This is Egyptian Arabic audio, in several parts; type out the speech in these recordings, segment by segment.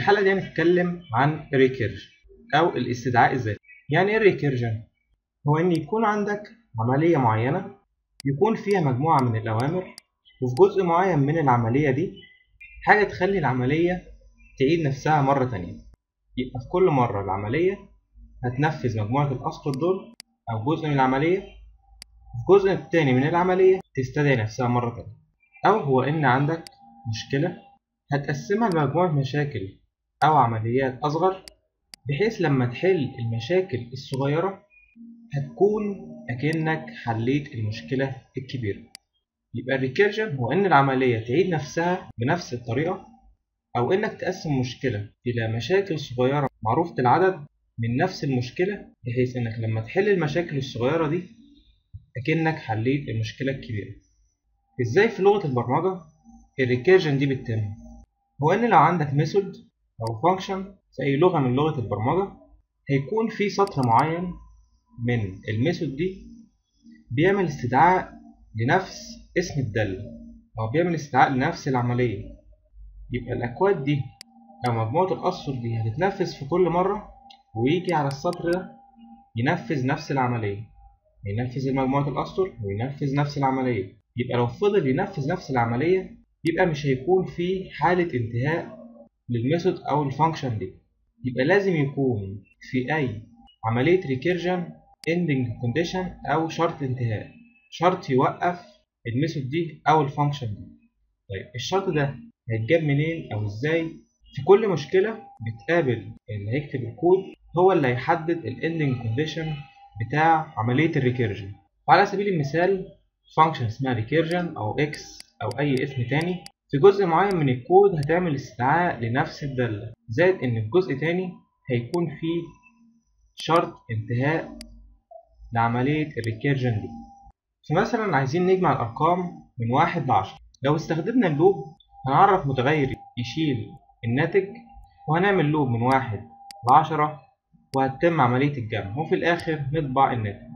الحلقة دي هنتكلم عن ريكيرجن أو الاستدعاء الذاتي يعني إيه ريكيرجن؟ هو إن يكون عندك عملية معينة يكون فيها مجموعة من الأوامر وفي جزء معين من العملية دي حاجة تخلي العملية تعيد نفسها مرة تانية يبقى في كل مرة العملية هتنفذ مجموعة الأسطر دول أو جزء من العملية في الجزء التاني من العملية تستدعي نفسها مرة تانية أو هو إن عندك مشكلة هتقسمها لمجموعة مشاكل أو عمليات أصغر بحيث لما تحل المشاكل الصغيرة هتكون أكنك حليت المشكلة الكبيرة يبقى الريكيرجن هو إن العملية تعيد نفسها بنفس الطريقة أو إنك تقسم مشكلة إلى مشاكل صغيرة معروفة العدد من نفس المشكلة بحيث إنك لما تحل المشاكل الصغيرة دي أكنك حليت المشكلة الكبيرة إزاي في لغة البرمجة الريكيرجن دي بتتم هو إن لو عندك ميثود أو فانكشن في أي لغة من لغة البرمجة هيكون في سطر معين من الميثود دي بيعمل استدعاء لنفس اسم الدالة أو بيعمل استدعاء لنفس العملية يبقى الأكواد دي أو مجموعة الأسطر دي هتتنفذ في كل مرة ويجي على السطر ده ينفذ نفس العملية ينفذ مجموعة الأسطر وينفذ نفس العملية يبقى لو فضل ينفذ نفس العملية يبقى مش هيكون في حالة انتهاء للميثود أو الفانكشن دي يبقى لازم يكون في أي عملية ريكيرجن ending condition أو شرط انتهاء شرط يوقف الميثود دي أو الفانكشن دي طيب الشرط ده هيتجاب منين أو إزاي في كل مشكلة بتقابل اللي هيكتب الكود هو اللي هيحدد الاندنج كونديشن بتاع عملية الريكيرجن وعلى سبيل المثال فانكشن اسمها ريكيرجن أو اكس أو أي اسم تاني في جزء معين من الكود هتعمل استدعاء لنفس الدالة زائد إن في جزء تاني هيكون فيه شرط انتهاء لعملية الريكيرجن دي فمثلا عايزين نجمع الأرقام من واحد لعشرة لو استخدمنا اللوب هنعرف متغير يشيل الناتج وهنعمل لوب من واحد لعشرة وهتتم عملية الجمع وفي الآخر نطبع الناتج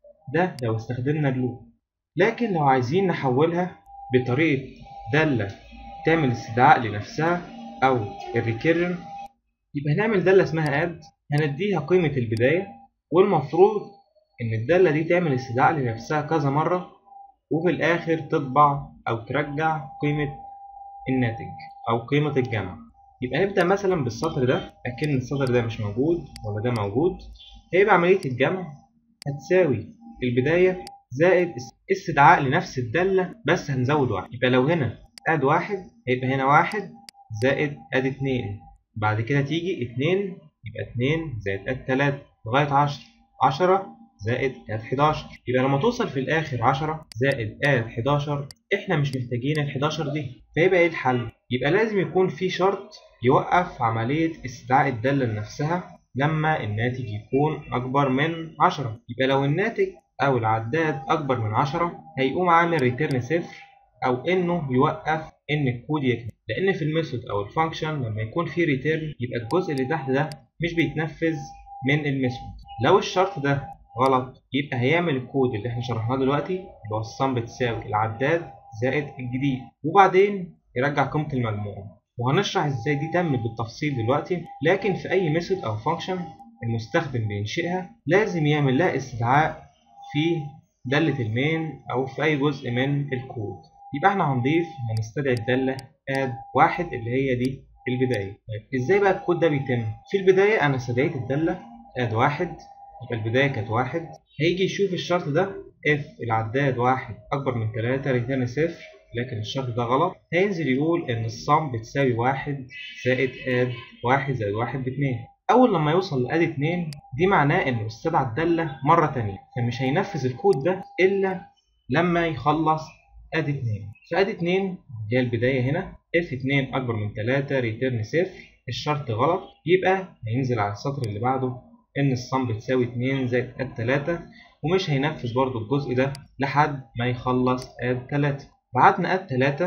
ده لو استخدمنا اللوب لكن لو عايزين نحولها بطريقة دالة تعمل استدعاء لنفسها أو الريكيرجن يبقى هنعمل دالة اسمها add هنديها قيمة البداية والمفروض إن الدالة دي تعمل استدعاء لنفسها كذا مرة وفي الآخر تطبع أو ترجع قيمة الناتج أو قيمة الجمع يبقى نبدأ مثلا بالسطر ده أكن السطر ده مش موجود ولا ده موجود هيبقى عملية الجمع هتساوي البداية زائد استدعاء لنفس الدالة بس هنزود واحد يبقى لو هنا اد واحد هيبقى هنا واحد زائد اد اتنين بعد كده تيجي اتنين يبقى اتنين زائد اد تلاتة لغاية عشرة عشرة زائد اد حداشر يبقى لما توصل في الآخر عشرة زائد اد حداشر احنا مش محتاجين ال 11 دي فيبقى ايه الحل؟ يبقى لازم يكون في شرط يوقف عملية استدعاء الدالة لنفسها لما الناتج يكون أكبر من 10 يبقى لو الناتج أو العداد أكبر من 10 هيقوم عامل ريتيرن صفر أو إنه يوقف إن الكود يكمل لأن في الميثود أو الفانكشن لما يكون في ريتيرن يبقى الجزء اللي تحت ده مش بيتنفذ من الميثود لو الشرط ده غلط يبقى هيعمل الكود اللي احنا شرحناه دلوقتي اللي هو الصم بتساوي العداد زائد الجديد وبعدين يرجع قيمة المجموع وهنشرح ازاي دي تمت بالتفصيل دلوقتي لكن في اي ميثود او فانكشن المستخدم بينشئها لازم يعمل لها استدعاء في دالة المين او في اي جزء من الكود يبقى احنا هنضيف هنستدعي الدالة اد واحد اللي هي دي البداية طيب ازاي بقى الكود ده بيتم في البداية انا استدعيت الدالة اد واحد يبقى البداية كانت واحد هيجي يشوف الشرط ده اف العداد واحد اكبر من تلاتة ريتيرن صفر لكن الشرط ده غلط هينزل يقول ان الصم بتساوي واحد زائد اد واحد زائد واحد باتنين اول لما يوصل لاد اتنين دي معناه انه استدعى الدالة مرة تانية فمش هينفذ الكود ده الا لما يخلص اد اتنين فاد اتنين اللي هي البداية هنا اف اتنين اكبر من تلاتة ريتيرن صفر الشرط غلط يبقى هينزل على السطر اللي بعده ان الصم بتساوي 2 زائد اد 3 ومش هينفذ برضو الجزء ده لحد ما يخلص اد 3 بعتنا اد 3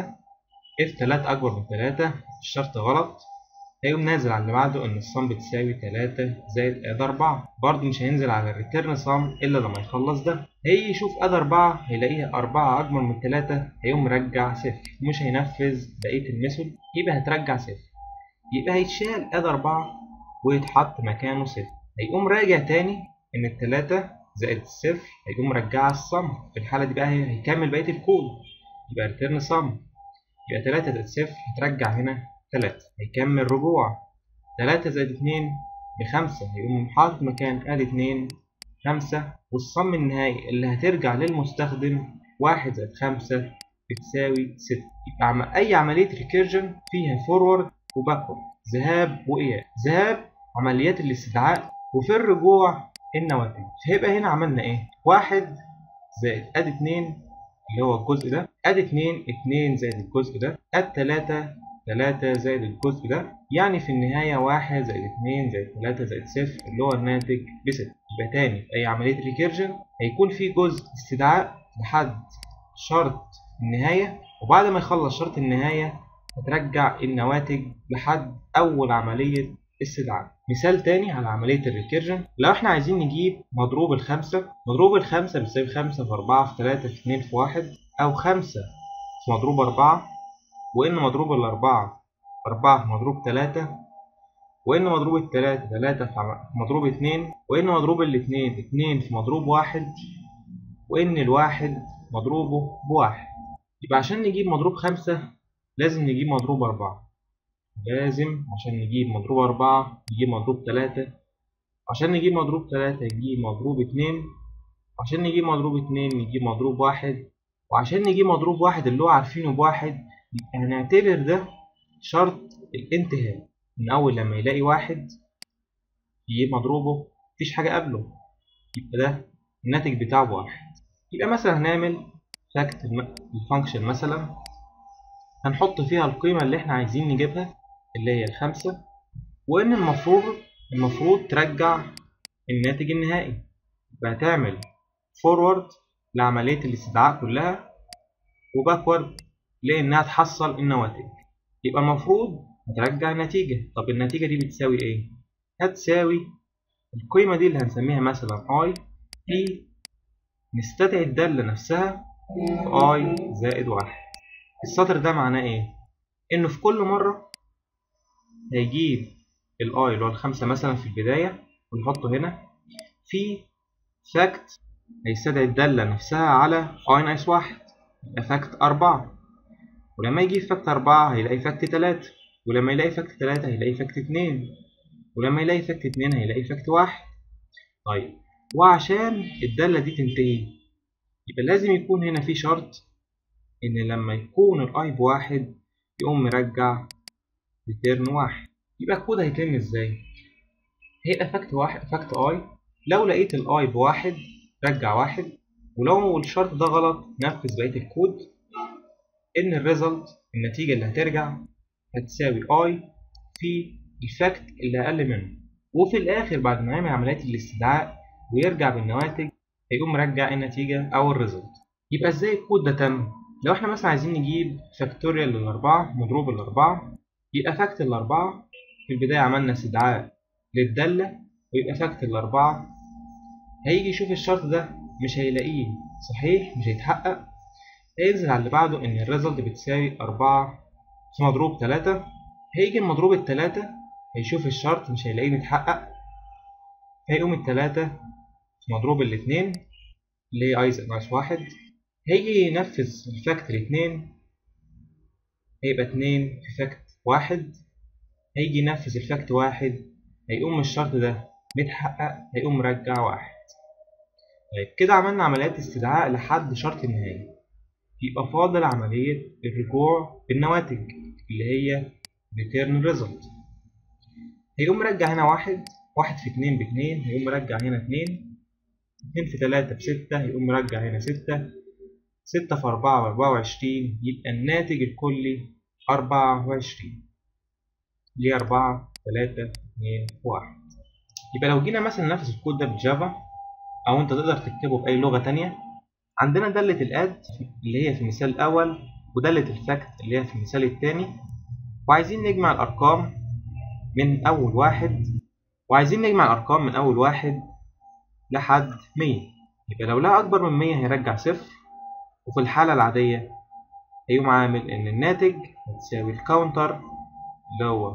اف 3 اكبر من 3 الشرط غلط هيقوم نازل على اللي بعده ان الصم بتساوي 3 زائد اد 4 برضو مش هينزل على الريتيرن صم الا لما يخلص ده هيجي يشوف اد 4 هيلاقيها 4 اكبر من 3 هيقوم مرجع صفر ومش هينفذ بقيه الميثود يبقى هترجع صفر يبقى هيتشال ادي أربعة ويتحط مكانه صفر هيقوم راجع تاني إن التلاتة زائد الصفر هيقوم مرجعها الصم في الحالة دي بقى هيكمل بقية الكود يبقى ريتيرن صم يبقى تلاتة زائد صفر هترجع هنا تلاتة هيكمل رجوع تلاتة زائد اتنين بخمسة هيقوم حاطط مكان ادي اتنين خمسة والصم النهائي اللي هترجع للمستخدم واحد زائد خمسة بتساوي ستة يبقى أي عملية ريكيرجن فيها فورورد وباكورد ذهاب وإياب ذهاب عمليات الاستدعاء وفي الرجوع النواتج فيبقى هنا عملنا إيه؟ واحد زائد أدي اتنين اللي هو الجزء ده أدي اتنين اتنين زائد الجزء ده أدي تلاتة تلاتة زائد الجزء ده يعني في النهاية واحد زائد اتنين زائد تلاتة زائد صفر اللي هو الناتج بستة يبقى تاني في أي عملية ريكيرجن هيكون في جزء استدعاء لحد شرط النهاية وبعد ما يخلص شرط النهاية هترجع النواتج لحد أول عملية استدعاء مثال تاني على عملية الريكيرجن لو احنا عايزين نجيب مضروب الخمسة مضروب الخمسة بيساوي خمسة في أربعة في تلاتة في اتنين في واحد أو خمسة في مضروب أربعة وإن مضروب الأربعة أربعة في مضروب تلاتة وإن مضروب التلاتة تلاتة في مضروب اتنين وإن مضروب الاتنين اتنين في مضروب واحد وإن الواحد مضروبه بواحد يبقى عشان نجيب مضروب خمسة لازم نجيب مضروب أربعة لازم عشان نجيب مضروب أربعة نجيب مضروب تلاتة عشان نجيب مضروب تلاتة نجيب مضروب اتنين عشان نجيب مضروب اتنين نجيب مضروب واحد وعشان نجيب مضروب واحد اللي هو عارفينه بواحد هنعتبر ده شرط الانتهاء من أول لما يلاقي واحد يجيب مضروبه مفيش حاجة قبله يبقى ده الناتج بتاعه بواحد يبقى مثلا هنعمل فاكت الفانكشن مثلا هنحط فيها القيمة اللي احنا عايزين نجيبها اللي هي الخمسة وإن المفروض المفروض ترجع الناتج النهائي يبقى هتعمل فورورد لعملية الاستدعاء كلها وباكورد لإنها تحصل النواتج يبقى المفروض هترجع النتيجة طب النتيجة دي بتساوي إيه؟ هتساوي القيمة دي اللي هنسميها مثلا I في نستدعي الدالة نفسها في I زائد واحد السطر ده معناه إيه؟ إنه في كل مرة هيجيب ال I اللي هو الخمسة مثلا في البداية ونحطه هنا في فاكت هيستدعي الدالة نفسها على I ناقص واحد يبقى فاكت أربعة ولما يجي فاكت أربعة هيلاقي فاكت تلاتة ولما يلاقي فاكت تلاتة هيلاقي فاكت اتنين ولما يلاقي فاكت اتنين هيلاقي فاكت واحد طيب وعشان الدالة دي تنتهي يبقى لازم يكون هنا في شرط إن لما يكون الأي بواحد يقوم مرجع ريتيرن واحد يبقى الكود هيتم إزاي؟ هيبقى فاكت واحد فاكت أي لو لقيت الأي بواحد رجع واحد ولو الشرط ده غلط نفذ بقية الكود إن الريزلت النتيجة اللي هترجع هتساوي I في الفاكت اللي أقل منه وفي الآخر بعد ما يعمل عمليات الاستدعاء ويرجع بالنواتج هيقوم مرجع النتيجة أو الريزلت يبقى إزاي الكود ده تم؟ لو إحنا مثلا عايزين نجيب فاكتوريال للأربعة مضروب الأربعة يبقى فاكت الأربعة في البداية عملنا استدعاء للدالة ويبقى فاكت الأربعة هيجي يشوف الشرط ده مش هيلاقيه صحيح مش هيتحقق هينزل على اللي بعده إن الريزلت بتساوي أربعة في مضروب تلاتة هيجي المضروب التلاتة هيشوف الشرط مش هيلاقيه متحقق هيقوم التلاتة في مضروب الاتنين اللي هي اي زائد ناقص واحد هيجي ينفذ الفاكت الاتنين هيبقى اتنين في فاكت واحد هيجي ينفذ الفاكت واحد هيقوم الشرط ده متحقق هيقوم مرجع واحد طيب كده عملنا عمليات استدعاء لحد شرط النهائي يبقى فاضل عملية الرجوع بالنواتج اللي هي return result هيقوم مرجع هنا واحد واحد في اتنين باتنين هيقوم مرجع هنا اتنين اتنين في تلاتة بستة هيقوم مرجع هنا ستة ستة في أربعة بأربعة وعشرين يبقى الناتج الكلي أربعة وعشرين ليه أربعة تلاتة اتنين واحد يبقى لو جينا مثلا ننفذ الكود ده بالجافا أو أنت تقدر تكتبه بأي لغة تانية عندنا دالة الاد اللي هي في المثال الأول ودالة الفاكت اللي هي في المثال الثاني وعايزين نجمع الأرقام من أول واحد وعايزين نجمع الأرقام من أول واحد لحد مية يبقى لو لها أكبر من مية هيرجع صفر وفي الحالة العادية هيقوم عامل إن الناتج هتساوي الكاونتر اللي هو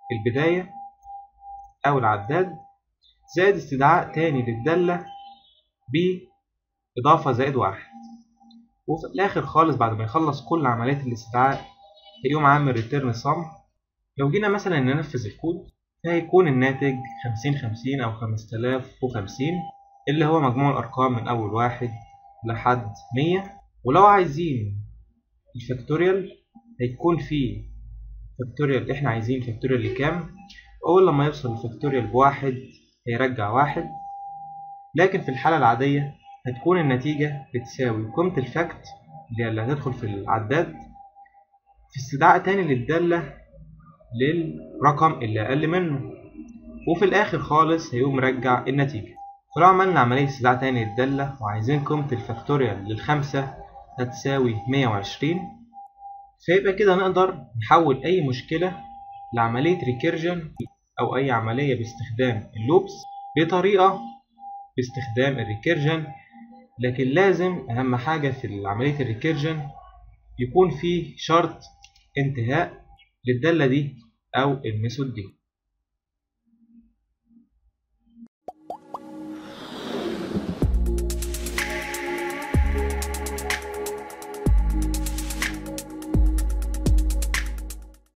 البداية أو العداد زائد استدعاء تاني للدالة بإضافة زائد واحد وفي الآخر خالص بعد ما يخلص كل عمليات الاستدعاء هيقوم عامل ريتيرن سم لو جينا مثلا ننفذ الكود فهيكون الناتج خمسين خمسين أو خمسة آلاف وخمسين اللي هو مجموع الأرقام من أول واحد لحد مية ولو عايزين الفاكتوريال هيكون في فاكتوريال احنا عايزين فاكتوريال لكام أول لما يوصل الفاكتوريال بواحد هيرجع واحد لكن في الحالة العادية هتكون النتيجة بتساوي قيمة الفاكت اللي هي اللي هتدخل في العداد في استدعاء تاني للدالة للرقم اللي أقل منه وفي الآخر خالص هيقوم مرجع النتيجة فلو عملنا عملية استدعاء تاني للدالة وعايزين قيمة الفاكتوريال للخمسة هتساوي مية وعشرين فيبقى كده نقدر نحول أي مشكلة لعملية ريكيرجن أو أي عملية باستخدام اللوبس بطريقة باستخدام الريكيرجن لكن لازم أهم حاجة في عملية الريكيرجن يكون في شرط انتهاء للدالة دي أو الميثود دي